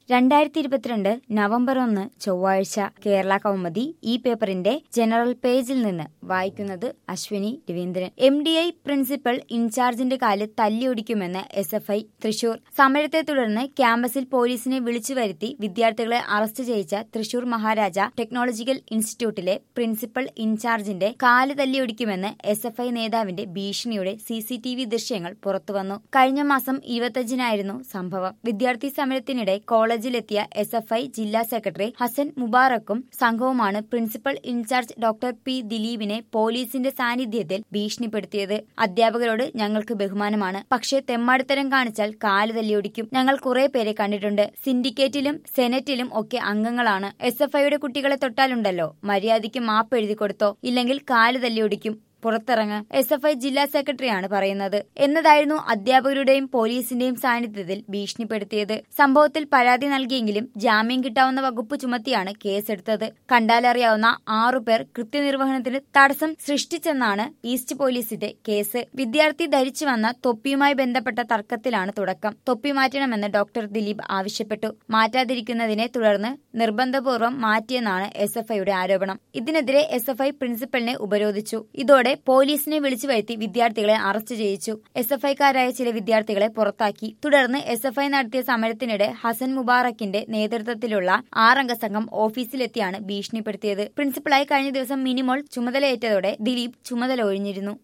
രണ്ടായിരത്തി ഇരുപത്തിരണ്ട് നവംബർ ഒന്ന് ചൊവ്വാഴ്ച കേരള കൗമുദി ഈ പേപ്പറിന്റെ ജനറൽ പേജിൽ നിന്ന് വായിക്കുന്നത് Ashwini Raveendran M D I principal ഇൻചാർജിന്റെ കാല് തല്ലിയൊടിക്കുമെന്ന് എസ് എഫ് ഐ തൃശൂർ സമരത്തെ തുടർന്ന് ക്യാമ്പസിൽ പോലീസിനെ വിളിച്ചു വരുത്തി വിദ്യാർത്ഥികളെ അറസ്റ്റ് ചെയ്യിച്ച തൃശൂർ മഹാരാജ ടെക്നോളജിക്കൽ ഇൻസ്റ്റിറ്റ്യൂട്ടിലെ പ്രിൻസിപ്പൽ ഇൻചാർജിന്റെ കാല് തല്ലിയൊടിക്കുമെന്ന് എസ് എഫ് ഐ നേതാവിന്റെ ഭീഷണിയുടെ സി സി ടി വി ദൃശ്യങ്ങൾ പുറത്തുവന്നു കഴിഞ്ഞ മാസം ഇരുപത്തിയഞ്ചിനായിരുന്നു സംഭവം വിദ്യാർത്ഥി സമരത്തിനിടെ കോളേജിലെത്തിയ എസ് എഫ് ഐ ജില്ലാ സെക്രട്ടറി ഹസൻ മുബാറക്കും സംഘവുമാണ് പ്രിൻസിപ്പൽ ഇൻചാർജ് ഡോക്ടർ പി ദിലീപിനെ പോലീസിന്റെ സാന്നിധ്യത്തിൽ ഭീഷണിപ്പെടുത്തിയത് അധ്യാപകരോട് ഞങ്ങൾക്ക് ബഹുമാനമാണ് പക്ഷേ തെമ്മാടിത്തരം കാണിച്ചാൽ കാല് തല്ലിയൊടിക്കും ഞങ്ങൾ കുറെ പേരെ കണ്ടിട്ടുണ്ട് സിൻഡിക്കേറ്റിലും സെനറ്റിലും ഒക്കെ അംഗങ്ങളാണ് എസ് എഫ് ഐയുടെ കുട്ടികളെ തൊട്ടാലുണ്ടല്ലോ മര്യാദയ്ക്ക് മാപ്പ് എഴുതി കൊടുത്തോ ഇല്ലെങ്കിൽ കാല് തല്ലിയൊടിക്കും പുറത്തിറങ്ങ് എസ് എഫ് ഐ ജില്ലാ സെക്രട്ടറിയാണ് പറയുന്നത് എന്നതായിരുന്നു അധ്യാപകരുടെയും പോലീസിന്റെയും സാന്നിധ്യത്തിൽ ഭീഷണിപ്പെടുത്തിയത് സംഭവത്തിൽ പരാതി നൽകിയെങ്കിലും ജാമ്യം കിട്ടാവുന്ന വകുപ്പ് ചുമത്തിയാണ് കേസെടുത്തത് കണ്ടാലറിയാവുന്ന ആറുപേർ കൃത്യനിർവഹണത്തിന് തടസ്സം സൃഷ്ടിച്ചെന്നാണ് ഈസ്റ്റ് പോലീസിന്റെ കേസ് വിദ്യാർത്ഥി ധരിച്ചു വന്ന തൊപ്പിയുമായി ബന്ധപ്പെട്ട തർക്കത്തിലാണ് തുടക്കം തൊപ്പി മാറ്റണമെന്ന് ഡോക്ടർ ദിലീപ് ആവശ്യപ്പെട്ടു മാറ്റാതിരിക്കുന്നതിനെ തുടർന്ന് നിർബന്ധപൂർവ്വം മാറ്റിയെന്നാണ് എസ് എഫ് ഐയുടെ ആരോപണം ഇതിനെതിരെ എസ് എഫ് ഐ പ്രിൻസിപ്പലിനെ ഉപരോധിച്ചു ഇതോടെ പോലീസിനെ വിളിച്ചു വരുത്തി വിദ്യാർത്ഥികളെ അറസ്റ്റ് ചെയ്യിച്ചു എസ് എഫ് ഐക്കാരായ ചില വിദ്യാർത്ഥികളെ പുറത്താക്കി തുടർന്ന് എസ് എഫ് ഐ നടത്തിയ സമരത്തിനിടെ ഹസൻ മുബാറക്കിന്റെ നേതൃത്വത്തിലുള്ള ആറംഗ സംഘം ഓഫീസിലെത്തിയാണ് ഭീഷണിപ്പെടുത്തിയത് പ്രിൻസിപ്പലായി കഴിഞ്ഞ ദിവസം മിനിമോൾ ചുമതലയേറ്റതോടെ ദിലീപ് ചുമതല ഒഴിഞ്ഞിരുന്നു